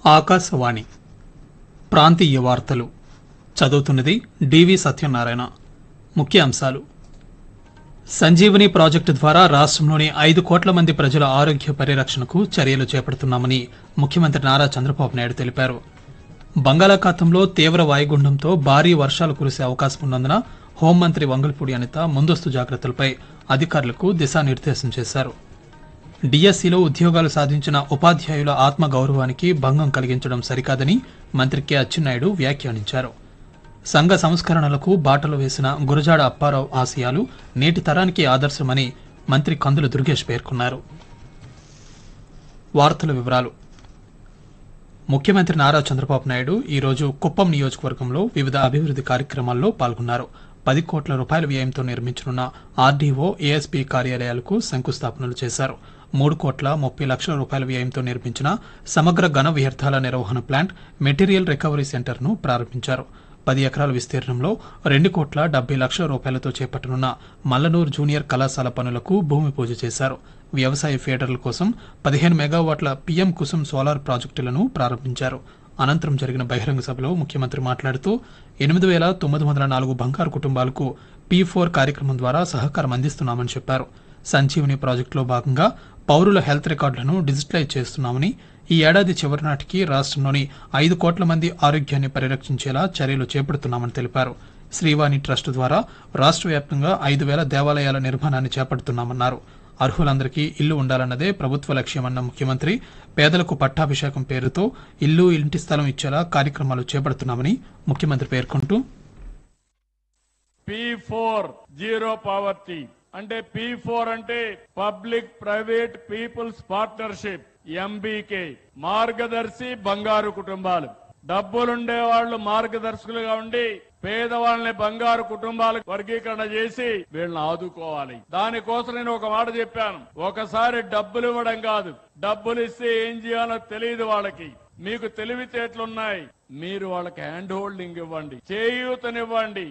ఆకాశవాణి ప్రాంతీయ వార్తలు చదువుతున్నది డివి సత్యనారాయణ ముఖ్య అంశాలు సంజీవని ప్రాజెక్టు ద్వారా రాష్ట్రంలోని ఐదు కోట్ల మంది ప్రజల ఆరోగ్య పరిరక్షణకు చర్యలు చేపడుతున్నామని ముఖ్యమంత్రి నారా చంద్రబాబు నాయుడు తెలిపారు బంగాళాఖాతంలో తీవ్ర వాయుగుండంతో భారీ వర్షాలు కురిసే అవకాశం ఉన్నందున హోంమంత్రి వంగల్పూడి అనిత ముందస్తు జాగ్రత్తలపై అధికారులకు దిశానిర్దేశం చేశారు డిఎస్సిలో ఉద్యోగాలు సాధించిన ఉపాధ్యాయుల ఆత్మ గౌరవానికి భంగం కలిగించడం సరికాదని మంత్రి కె అచ్చెన్నాయుడు వ్యాఖ్యానించారు సంఘ సంస్కరణలకు బాటలు వేసిన గురజాడ అప్పారావు ఆశయాలు నేటి తరానికి ఆదర్శమని మంత్రి కందుల దుర్గేష్ పేర్కొన్నారు వార్తల వివరాలు ముఖ్యమంత్రి నారా చంద్రబాబు నాయుడు ఈ రోజు కుప్పం నియోజకవర్గంలో వివిధ అభివృద్ది కార్యక్రమాల్లో పాల్గొన్నారు పది కోట్ల రూపాయల వ్యయంతో నిర్మించనున్న ఆర్డీఓ ఏఎస్పీ కార్యాలయాలకు శంకుస్థాపనలు చేశారు మూడు కోట్ల ముప్పై లక్షల రూపాయల వ్యయంతో నిర్మించిన సమగ్ర ఘన వ్యర్థాల నిర్వహణ ప్లాంట్ మెటీరియల్ రికవరీ సెంటర్ను ప్రారంభించారు పది ఎకరాల విస్తీర్ణంలో రెండు కోట్ల డెబ్బై లక్షల రూపాయలతో చేపట్టనున్న మల్లనూరు జూనియర్ కళాశాల పనులకు భూమి పూజ చేశారు వ్యవసాయ ఫీడర్ల కోసం పదిహేను మెగావాట్ల పీఎం కుసుమ్ సోలార్ ప్రాజెక్టులను ప్రారంభించారు అనంతరం జరిగిన బహిరంగ సభలో ముఖ్యమంత్రి మాట్లాడుతూ ఎనిమిది వేల తొమ్మిది వందల నాలుగు బంగారు కుటుంబాలకు పీ ఫోర్ కార్యక్రమం ద్వారా సహకారం అందిస్తున్నామని చెప్పారు సంజీవని ప్రాజెక్టులో భాగంగా పౌరుల హెల్త్ రికార్డులను డిజిటలైజ్ చేస్తున్నామని ఈ ఏడాది చివరి నాటికి రాష్ట్రంలోని ఐదు కోట్ల మంది ఆరోగ్యాన్ని పరిరక్షించేలా చర్యలు చేపడుతున్నామని తెలిపారు శ్రీవాణి ట్రస్ట్ ద్వారా రాష్ట్ర వ్యాప్తంగా ఐదు వేల దేవాలయాల నిర్మాణాన్ని చేపడుతున్నామన్నారు అర్హులందరికీ ఇల్లు ఉండాలన్నదే ప్రభుత్వ లక్ష్యమన్న ముఖ్యమంత్రి పేదలకు పట్టాభిషేకం పేరుతో ఇల్లు ఇంటి స్థలం ఇచ్చేలా కార్యక్రమాలు చేపడుతున్నామని ముఖ్యమంత్రి పేర్కొంటూ పి ఫోర్ జీరో పావర్టీ అంటే పి ఫోర్ అంటే public private people's partnership MBK Margadarsi బంగారు కుటుంబాలు డబ్బులుండే వాళ్ళు మార్గదర్శకులుగా ఉండి పేదవాళ్ళని బంగారు కుటుంబాలకు వర్గీకరణ చేసి వీళ్ళని ఆదుకోవాలి దానికోసం నేను ఒక మాట చెప్పాను ఒకసారి డబ్బులు ఇవ్వడం కాదు డబ్బులు ఇస్తే ఏం చేయాలో తెలియదు వాళ్ళకి మీకు తెలివితేటలున్నాయి మీరు వాళ్ళకి హ్యాండ్ హోల్డింగ్ ఇవ్వండి చేయూతనివ్వండి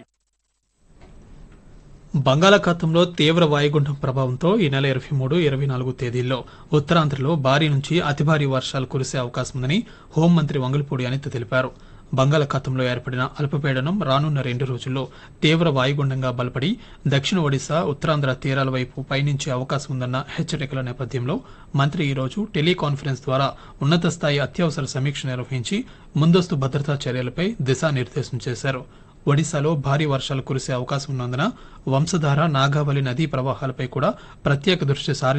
బంగాళాఖాతంలో తీవ్ర వాయుగుండం ప్రభావంతో ఈ నెల ఇరవై మూడు ఇరవై నాలుగు తేదీల్లో ఉత్తరాంధ్రలో భారీ నుంచి అతి భారీ వర్షాలు కురిసే అవకాశం ఉందని హోంమంత్రి వంగలపూడి అనిత తెలిపారు బంగాళాఖాతంలో ఏర్పడిన అల్పపీడనం రానున్న రెండు రోజుల్లో తీవ్ర వాయుగుండంగా బలపడి దక్షిణ ఒడిశా ఉత్తరాంధ్ర తీరాల వైపు పయనించే అవకాశం ఉందన్న హెచ్చరికల నేపథ్యంలో మంత్రి ఈ రోజు టెలికాన్ఫరెన్స్ ద్వారా ఉన్నత స్థాయి అత్యవసర సమీక్ష నిర్వహించి ముందస్తు భద్రతా చర్యలపై దిశానిర్దేశం చేశారు ఒడిశాలో భారీ వర్షాలు కురిసే అవకాశం ఉన్నందున వంశధార నాగావళి నదీ ప్రవాహాలపై కూడా ప్రత్యేక దృష్టి సారి